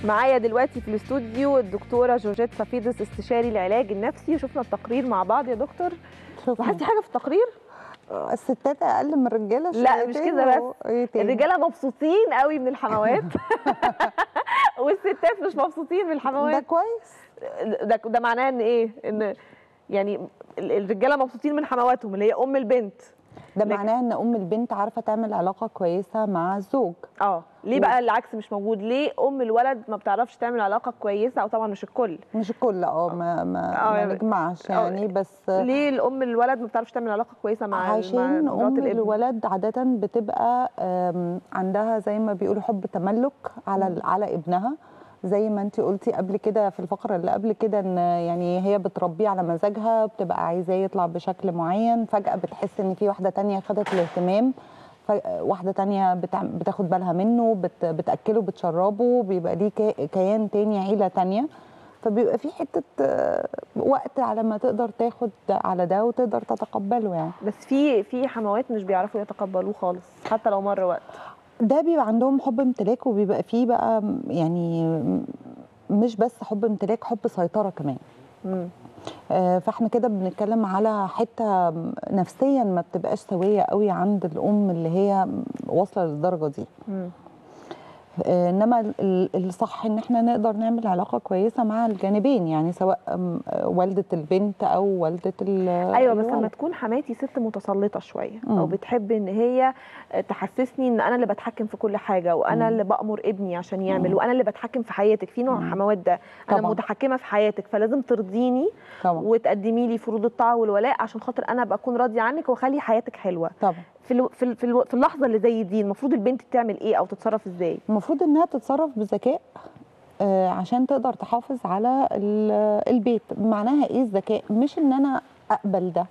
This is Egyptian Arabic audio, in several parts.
معايا دلوقتي في الاستوديو الدكتوره جورجيت صفيدس استشاري العلاج النفسي وشفنا التقرير مع بعض يا دكتور لاحظتي حاجه في التقرير الستات اقل من الرجاله لا مش شويتين كده و- بس إيه تاني؟ الرجاله مبسوطين قوي من الحموات والستات مش مبسوطين من ده الحموات كويس ده ده معناه ان ايه ان يعني ال- الرجاله مبسوطين من حمواتهم اللي هي ام البنت ده لكن- معناه ان ام البنت عارفه تعمل علاقه كويسه مع الزوج اه ليه بقى العكس مش موجود ليه ام الولد ما بتعرفش تعمل علاقه كويسه او طبعا مش الكل مش الكل اه ما ما, آه، ما يعني- نجمعش آه، يعني بس ليه الام الولد ما بتعرفش تعمل علاقه كويسه مع مع عشان مرات ام الابن الولد عاده بتبقى آم، عندها زي ما بيقولوا حب تملك على ال- على ابنها زي ما انت قلتي قبل كده في الفقره اللي قبل كده ان يعني هي بتربيه على مزاجها بتبقى عايزاه يطلع بشكل معين فجاه بتحس ان في واحده تانية خدت الاهتمام ف- واحده تانية بتع- بتاخد بالها منه بت بتاكله بتشربه بيبقى ليه كي- كيان تاني عيله تانية فبيبقى في حته آه، وقت على ما تقدر تاخد على ده وتقدر تتقبله يعني بس في في حموات مش بيعرفوا يتقبلوه خالص حتى لو مر وقت ده بيبقى عندهم حب امتلاك وبيبقى فيه بقى م- يعني م- مش بس حب امتلاك حب سيطرة كمان مم. آه، فاحنا كده بنتكلم على حتة نفسيا ما بتبقاش سوية قوي عند الأم اللي هي واصلة للدرجة دي مم. آه، انما ال- ال- الصح ان احنا نقدر نعمل علاقه كويسه مع الجانبين يعني سواء آم، آه، والده البنت او والده ال- ايوه بس لما الولد. تكون حماتي ست متسلطه شويه او مم. بتحب ان هي تحسسني ان انا اللي بتحكم في كل حاجه وانا مم. اللي بامر ابني عشان يعمل مم. وانا اللي بتحكم في حياتك في نوع مم. حموات ده انا طبعاً. متحكمه في حياتك فلازم ترضيني طبعا وتقدمي لي فروض الطاعه والولاء عشان خاطر انا ابقى اكون راضيه عنك واخلي حياتك حلوه طبعا في الو... في ال- في, الو... في اللحظه اللي زي دي المفروض البنت تعمل ايه او تتصرف ازاي المفروض انها تتصرف بذكاء آه، عشان تقدر تحافظ على ال- البيت معناها ايه الذكاء مش ان انا اقبل ده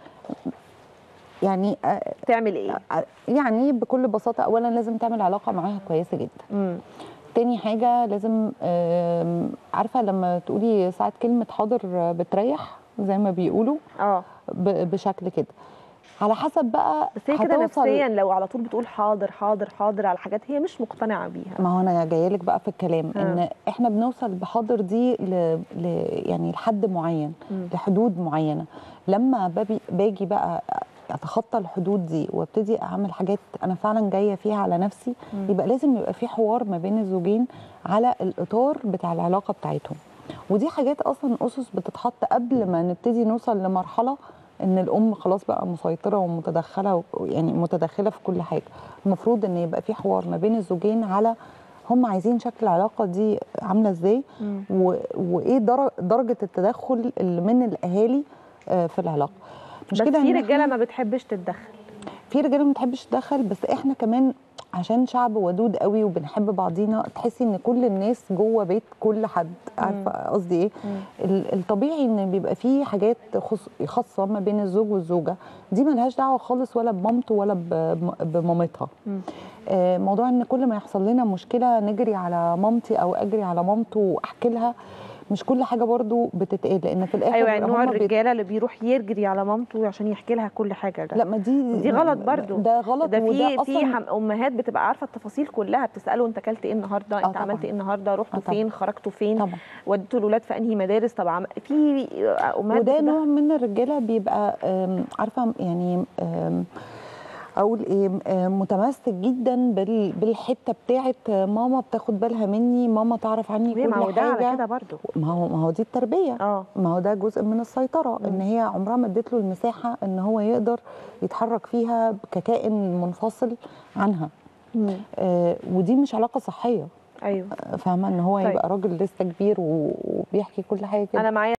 يعني آه، تعمل ايه آه، يعني بكل بساطه اولا لازم تعمل علاقه معاها كويسه جدا مم. تاني حاجه لازم آم، عارفه لما تقولي ساعات كلمه حاضر آه، بتريح زي ما بيقولوا اه ب- بشكل كده على حسب بقى بس هي كده هتوصل- نفسيا لو على طول بتقول حاضر حاضر حاضر على حاجات هي مش مقتنعه بيها ما هو انا جايه لك بقى في الكلام آه. ان احنا بنوصل بحاضر دي ل... ل... يعني لحد معين مم. لحدود معينه لما باجي باجي بقى اتخطى الحدود دي وابتدي اعمل حاجات انا فعلا جايه فيها على نفسي مم. يبقى لازم يبقى في حوار ما بين الزوجين على الاطار بتاع العلاقه بتاعتهم ودي حاجات اصلا اسس بتتحط قبل ما نبتدي نوصل لمرحله ان الام خلاص بقى مسيطره ومتدخله و- يعني متدخله في كل حاجه المفروض ان يبقى في حوار ما بين الزوجين على هم عايزين شكل العلاقه دي عامله ازاي مم. و... وايه در... درجه التدخل اللي من الاهالي آه، في العلاقه بس إن في إحنا- رجاله ما بتحبش تتدخل في رجاله ما بتحبش تدخل بس احنا كمان عشان شعب ودود قوي وبنحب بعضينا تحسي ان كل الناس جوه بيت كل حد عارفه قصدي ايه ال- الطبيعي ان بيبقى فيه حاجات خص- خاصه ما بين الزوج والزوجه دي ملهاش دعوه خالص ولا بمامته ولا ب- بمامتها مم. آه، موضوع ان كل ما يحصل لنا مشكله نجري على مامتي او اجري على مامته واحكي لها مش كل حاجه برضو بتتقال لان في الاخر ايوه يعني نوع هما بيت- الرجاله اللي بيروح يجري على مامته عشان يحكي لها كل حاجه ده لا ما دي دي غلط برضو. ده غلط ده في وده في اصلا حم- امهات بتبقى عارفه التفاصيل كلها بتساله انت اكلت ايه النهارده انت طبعاً. عملت ايه النهارده رحتوا آه طبعاً. فين خرجتوا فين طبعا وديتوا الاولاد في انهي مدارس طب عم... في امهات وده بتبقى- نوع من الرجاله بيبقى آم، عارفه يعني آم، اقول ايه آم، متمسك جدا بال- بالحته بتاعت ماما بتاخد بالها مني ماما تعرف عني وهي كل معوده على حاجه كده برضو ما هو ما هو دي التربيه اه ما هو ده جزء من السيطره مم. ان هي عمرها ما ادت له المساحه ان هو يقدر يتحرك فيها ككائن منفصل عنها مم. آه ودي مش علاقه صحيه ايوه فاهمه ان هو طيب. يبقى راجل لسه كبير و- وبيحكي كل حاجه كده انا معايا